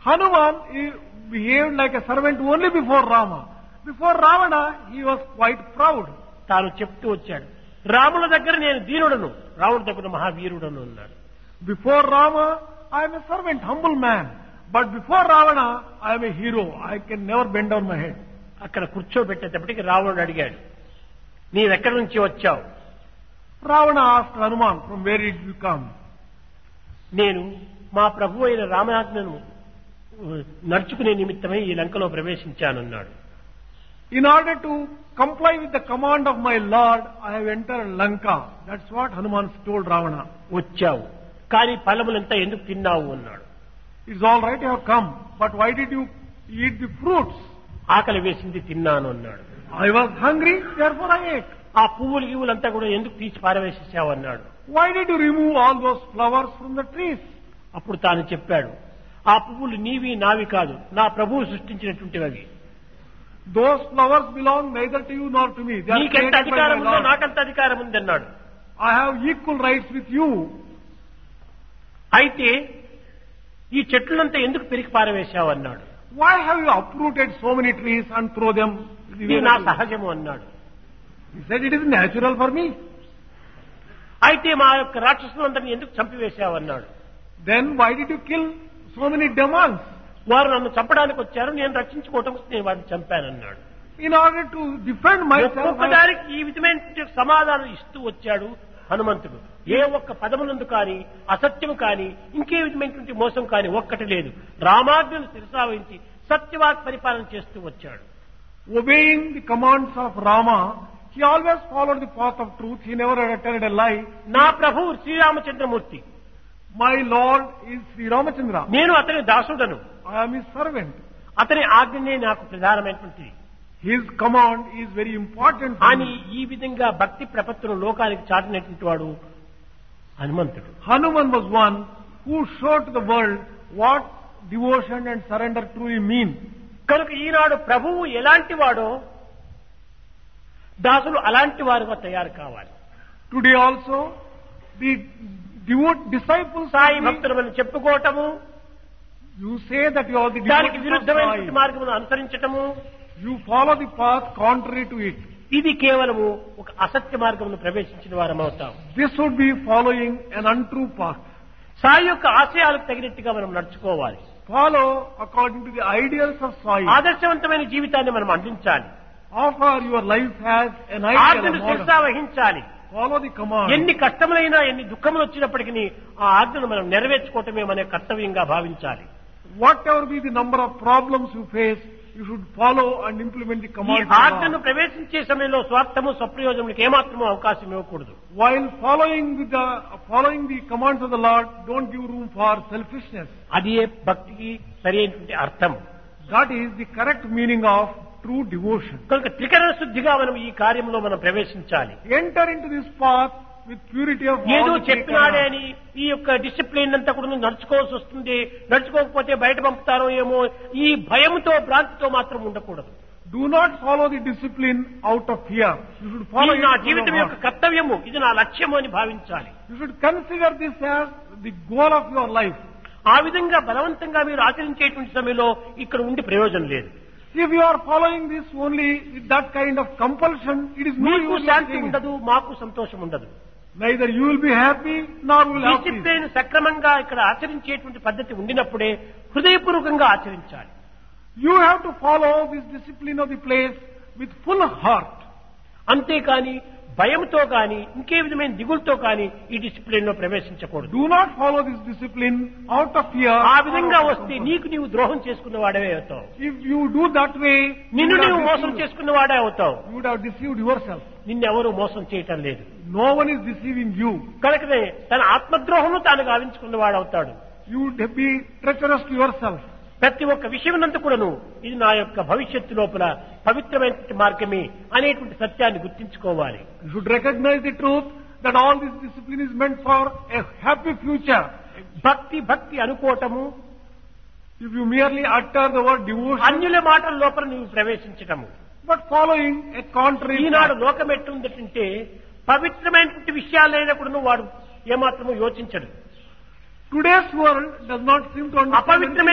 Hanuman he behaved like a servant only before Rama. Before Ravana, he was quite proud. తాను చెప్తూ వచ్చాడు రాముల దగ్గర నేను దీనుడను రాముడి దగ్గర మహావీరుడను అన్నాడు Before Rama, I am a servant, humble man. But before Ravana, I am a hero. I can never bend down my head. అక్కడ కూర్చోబెట్టేటప్పటికి రావణుడు అడిగాడు నీవెక్కడి నుంచి వచ్చావు Ravana asked Hanuman, from where did you come? నేను మా ప్రభు అయిన రామనాథ్ను నడుచుకునే నిమిత్తమై ఈ లంకలో ప్రవేశించానన్నాడు In order to comply with the command of my Lord, I have entered Lanka. That's what Hanuman told Ravana. వచ్చావు కానీ ఫలములంతా ఎందుకు తిన్నావు అన్నాడు It's all right, you have come, but why did you eat the fruits? ఆకలి వేసింది తిన్నాను అన్నాడు I was hungry, therefore I ate. ఆ పువ్వులు గివ్వులంతా కూడా ఎందుకు తీసి పారవేసేసావు అన్నాడు Why did you remove all those flowers from the trees? అప్పుడు తాను చెప్పాడు ఆ పువ్వులు నీవి నావి కాదు నా ప్రభువు సృష్టించినటువంటివి అవి Those flowers belong neither to you nor to me. They are నీకెంత created by అధికారం my ఉందో Lord. నాకంత అధికారం ఉంది అన్నాడు I have equal rights with you. అయితే ఈ చెట్లంతా ఎందుకు పెరిగి పారవేశావు అన్నాడు Why have you uprooted so many trees and throw them? the ఇది way నా that you- సహజము అన్నాడు He said it is natural for me. అయితే మా యొక్క రాక్షసులందరినీ ఎందుకు చంపివేశావు అన్నాడు Then why did you kill so many demons? వారు నన్ను చంపడానికి వచ్చారు నేను రక్షించుకోవటం కోసం నేను వారిని చంపానన్నాడు In order to defend myself, I- ఒక్కొక్కదానికి ఈ విధమైన సమాధానం ఇస్తూ వచ్చాడు హనుమంతుడు ఏ ఒక్క పదమునందు కానీ అసత్యము కానీ ఇంకే విధమైనటువంటి మోసం కానీ ఒక్కటి లేదు రామాజ్ఞను శిరసావహించి సత్యవాక్ పరిపాలన చేస్తూ వచ్చాడు obeying the commands of Rama, he always followed the path of truth. He never uttered a lie. నా ప్రభువు Sriramachandramurthy My Lord is Sri Ramachandra. నేను అతని దాసుడను I am his servant. అతని ఆజ్ఞనే నాకు ప్రధానమైనటువంటిది His command is very important. for అని me. ఈ విధంగా భక్తి ప్రపత్తును లోకానికి చాటినటువంటి వాడు హనుమంతుడు Hanuman was one who showed to the world what devotion and surrender truly mean. కనుక ఈనాడు ప్రభువు ఎలాంటి వాడో దాసులు అలాంటి వారుగా తయారు కావాలి Today also, the devout disciples, Sai of the- భక్తులు మనం చెప్పుకోవటము you say that you are the దానికి devotees of విరుద్ధమైనటువంటి Sai. మార్గమును అనుసరించటము You follow the path contrary to it. ఇది కేవలము ఒక అసత్య మార్గమును ప్రవేశించిన వారం అవుతాం This would be following an untrue path. Sai యొక్క ఆశయాలకు తగినట్టుగా మనం నడుచుకోవాలి Follow according to the ideals of Sai. ఆదర్శవంతమైన జీవితాన్ని మనం అందించాలి Offer your life as an ideal, a ఆజ్ఞను model. శిరసా వహించాలి Follow the command. ఎన్ని కష్టములైనా ఎన్ని దుఃఖములు వచ్చినప్పటికీ ఆ ఆజ్ఞను మనం నెరవేర్చుకోవటమే మన కర్తవ్యంగా భావించాలి Whatever be the number of problems you face, you should follow and implement the ఈ commands of ఆజ్ఞను God. ప్రవేశించే సమయంలో స్వార్థము స్వప్రయోజనములకు ఏమాత్రమూ అవకాశం ఇవ్వకూడదు While following with the following the commands of the Lord, don't give room for selfishness. అది భక్తికి సరైనటువంటి అర్థం That is the correct meaning of true devotion. కనుక త్రికరణ శుద్ధిగా మనం ఈ కార్యంలో మనం ప్రవేశించాలి Enter into this path with purity of ఏదో all the three చెప్పినాడే karmas. అని ఈ యొక్క డిసిప్లిన్ అంతా కూడా నడుచుకోవాల్సి వస్తుంది నడుచుకోకపోతే బయట పంపుతారో ఏమో ఈ భయంతో భ్రాంతితో మాత్రం ఉండకూడదు Do not follow the discipline out of fear. You should follow ఇది it నా from జీవితం your యొక్క heart. కర్తవ్యము ఇది నా లక్ష్యము అని భావించాలి You should consider this as the goal of your life. ఆ విధంగా బలవంతంగా మీరు ఆచరించేటువంటి సమయంలో ఇక్కడ ఉండి ప్రయోజనం లేదు If you are following this only with that kind of compulsion, it is no మీకు use శాంతి in it. ఉండదు మాకు సంతోషం ఉండదు Neither you will be happy nor will have peace. Discipline సక్రమంగా ఇక్కడ ఆచరించేటువంటి పద్ధతి ఉండినప్పుడే హృదయపూర్వకంగా ఆచరించాలి You have to follow this discipline of the place with full heart. అంతేకాని భయంతో కానీ ఇంకే విధమైన దిగులతో కానీ ఈ డిసిప్లిన్ లో ప్రవేశించకూడదు Do not follow this discipline out of fear. ఆ or విధంగా out of వస్తే compulsion. నీకు నీవు ద్రోహం చేసుకున్న వాడవే అవుతావు If you do that way, you నిన్ను would, నీవు have మోసం deceived, చేసుకున్న వాడే అవుతావు you would have deceived yourself. నిన్నెవరూ మోసం చేయటం లేదు No one is deceiving you. కనుకనే తన ఆత్మద్రోహము తాను గావించుకున్న వాడవుతాడు You would be treacherous to yourself. ప్రతి ఒక్క విషయమునంతా కూడాను ఇది నా యొక్క భవిష్యత్తు లోపల పవిత్రమైనటువంటి మార్గమే అనేటువంటి సత్యాన్ని గుర్తించుకోవాలి You should recognize the truth that all this discipline is meant for a happy future. భక్తి భక్తి అనుకోవటము If you merely utter the word devotion, అన్యుల మాటల లోపల నువ్వు ప్రవేశించటము but following a contrary Eenadu path. లోకం ఎట్లుందంటే పవిత్రమైనటువంటి విషయాలైనా కూడా వాడు ఏమాత్రము యోచించడు Today's world does not seem to understand అపవిత్రమైన